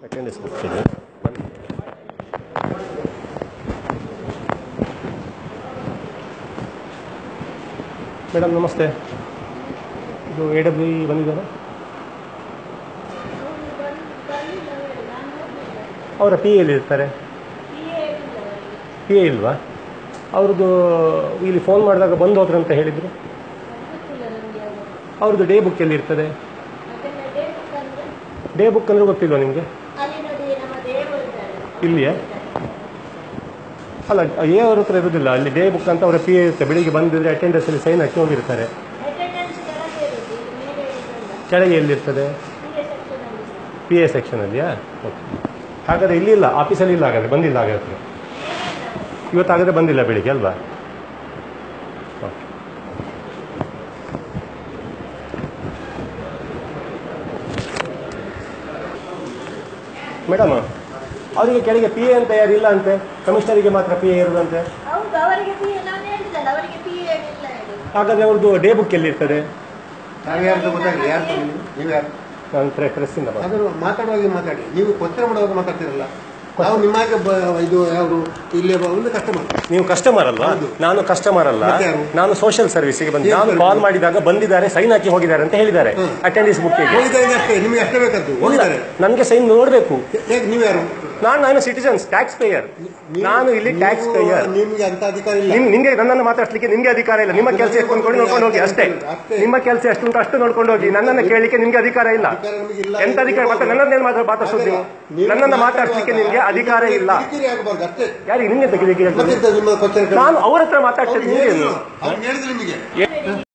Attendance ಹೋಗ್ತೀನಿ madam ನಮಸ್ತೆ ಇದು ಎ ಡಬ್ಲ್ಯೂ ಇ ಬಂದಿದ್ದಾರೆ ಅವರ ಪಿ ಎಲ್ಲಿ ಇರ್ತಾರೆ ಪಿ ಎ ಇಲ್ವಾ ಅವ್ರದ್ದು ಇಲ್ಲಿ ಫೋನ್ ಮಾಡಿದಾಗ ಬಂದು ಹೋದ್ರು ಅಂತ ಹೇಳಿದರು ಅವ್ರದ್ದು ಡೇ ಬುಕ್ ಎಲ್ಲಿ ಇರ್ತದೆ ಡೇ ಬುಕ್ ಅಂದ್ರೆ ಗೊತ್ತಿಲ್ವಾ ನಿಮಗೆ ಇಲ್ಲಿಯೇ ಅಲ್ಲ ಎ ಅವ್ರ ಹತ್ರ ಇರೋದಿಲ್ಲ ಅಲ್ಲಿ ಡೇ ಬುಕ್ ಅಂತ ಅವರ ಪಿ ಎ ಇರುತ್ತೆ ಬೆಳಿಗ್ಗೆ ಬಂದಿದ್ರೆ ಅಟೆಂಡೆನ್ಸ್ ಅಲ್ಲಿ ಸೈನ್ ಹಾಕಿ ಹೋಗಿರ್ತಾರೆ ಕೆಳಗೆ ಎಲ್ಲಿರ್ತದೆ ಪಿ ಎ ಸೆಕ್ಷನಲ್ಲಿಯಾ ಓಕೆ ಹಾಗಾದ್ರೆ ಇಲ್ಲಿಲ್ಲ ಆಫೀಸಲ್ಲಿ ಇಲ್ಲ ಹಾಗಾದ್ರೆ ಬಂದಿಲ್ಲ ಹಾಗಾದ್ರೆ ಇವತ್ತು ಹಾಗಾದ್ರೆ ಬಂದಿಲ್ಲ ಬೆಳಿಗ್ಗೆ ಅಲ್ವಾ ಓಕೆ ಮೇಡಮ್ ಅವರಿಗೆ ಕೆಳಗೆ ಪಿ ಎ ಅಂತ ಯಾರು ಇಲ್ಲ ಅಂತೆ ಕಮಿಷನರಿಗೆ ಮಾತ್ರ ಪಿ ಎ ಇರುದಂತೆ ಹೌದು ಅವರಿಗೆ ಪಿ ನಾನು ಹೇಳಿದ್ದಲ್ಲ ಅವರಿಗೆ ಪಿ ಹೇಳಿಲ್ಲ ಹೇಳಿ ಹಾಗಾದ್ರೆ ಅವ್ರದ್ದು ಡೇ ಬುಕ್ ಎಲ್ಲಿ ಇರ್ತದೆ ನಾವು ಯಾರ್ದು ಗೊತ್ತಾಗಲಿ ಯಾರು ತಗೊಂಡು ನೀವು ಯಾರು ನಾನು ಪ್ರೆ ಪ್ರೆಸ್ಸಿಂದ ಬಂದೆ. ಅದನ್ನು ಮಾತಾಡುವಾಗ ಮಾತಾಡಿ ನೀವು ಕೊತ್ತರೆ ಮಾಡುವಾಗ ಮಾತಾಡ್ತಿರಲ್ಲ ನಾವು ನಿಮಗೆ ಬ- ಇದು ಯಾವುದು ಇಲ್ಲಿ ಬ- ಒಂದು ಕಸ್ಟಮರ್ ನೀವು ಕಸ್ಟಮರ್ ಅಲ್ವಾ ಹೌದು. ನಾನು ಕಸ್ಟಮರ್ ಅಲ್ಲ ಮತ್ತೆ ಯಾರು? ನಾನು ಸೋಷಿಯಲ್ ಸರ್ವಿಸ್ಗೆ ಬಂದೆ ಏನು ನಾನು service? ಕಾಲ್ ಮಾಡಿದಾಗ ಬಂದಿದ್ದಾರೆ ಸೈನ್ ಹಾಕಿ ಹೋಗಿದ್ದಾರೆ ಅಂತ ಹೇಳಿದ್ದಾರೆ ಹ್ಮ್. ಅಟೆಂಡೆನ್ಸ್ ಬುಕ್ ಹೋಗಿದ್ದಾರೆ ಅಷ್ಟೇ ನಿಮಗೆ ಅಷ್ಟೇ ಬೇಕದ್ದು ಹೋಗಿದ್ದಾರೆ ನನಗೆ ಸೈನ್ ನೋಡಬೇಕು ಹೇಗೆ ನೀವು ಯಾರು ನಾನು ನಾನು ಸಿಟಿಸನ್ಸ್ ಟ್ಯಾಕ್ಸ್ ಪೇಯರ್ ನೀವು- ನಾನು ಇಲ್ಲಿ ಟ್ಯಾಕ್ಸ್ ನೀವು- ಪೇಯರ್ ನಿಮ್ಗೆ ಅಂತ ಅಧಿಕಾರ ಇಲ್ಲ ನಿಮ್ಗೆ ನನ್ನನ್ನು ಮಾತಾಡ್ಲಿಕ್ಕೆ ನಿಮ್ಗೆ ಅಧಿಕಾರ ಇಲ್ಲ ನಿಮ್ಮ ಕೆಲಸ ಎಷ್ಟು ಅನ್ಕೊಂಡು ನೋಡ್ಕೊಂಡು ಹೋಗಿ ಅಷ್ಟೇ ಅಷ್ಟೇ. ನಿಮ್ಮ ಕೆಲಸ ಎಷ್ಟು ಉಂಟು ಅಷ್ಟು ನೋಡ್ಕೊಂಡು ಹೋಗಿ ನನ್ನನ್ನು ಕೇಳಲಿಕ್ಕೆ ನಿಮ್ಗೆ ಅಧಿಕಾರ ಇಲ್ಲ ಅಧಿಕಾರ ನಿಮಗೆ ಇಲ್ಲ. ಎಂತ ಅಧಿಕಾರ ಮತ್ತೆ ನನ್ನನ್ನೇನು ಮಾತ್ರ ಮಾತಾಡ್ಸೋದು ನೀವು ನೀವು ನನ್ನನ್ನು ಮಾತಾಡ್ಲಿಕ್ಕೆ ನಿಮ್ಗೆ ಅಧಿಕಾರ ಇಲ್ಲ ಕಿರಿಕಿರಿ ಆಗಬಾರ್ದು ಅಷ್ಟೇ ಯಾರಿಗೆ ನಿಮ್ಗೆ ತೆಗೆದಿಕ್ಕೆ ಮತ್ತೆ ನಿಮ್ಮ ಕೊಚ್ಚರೆ ನಾನು ಅವ್ರ ಹತ್ರ ಮಾತಾಡ್ತಿದ್ದೀನಿ ಅವ್ರು ನೀವೇನು ಹೇಳಿದ್ರು ಅವ್ರು ಹೇಳಿದ್ರು ನಿಮಗೆ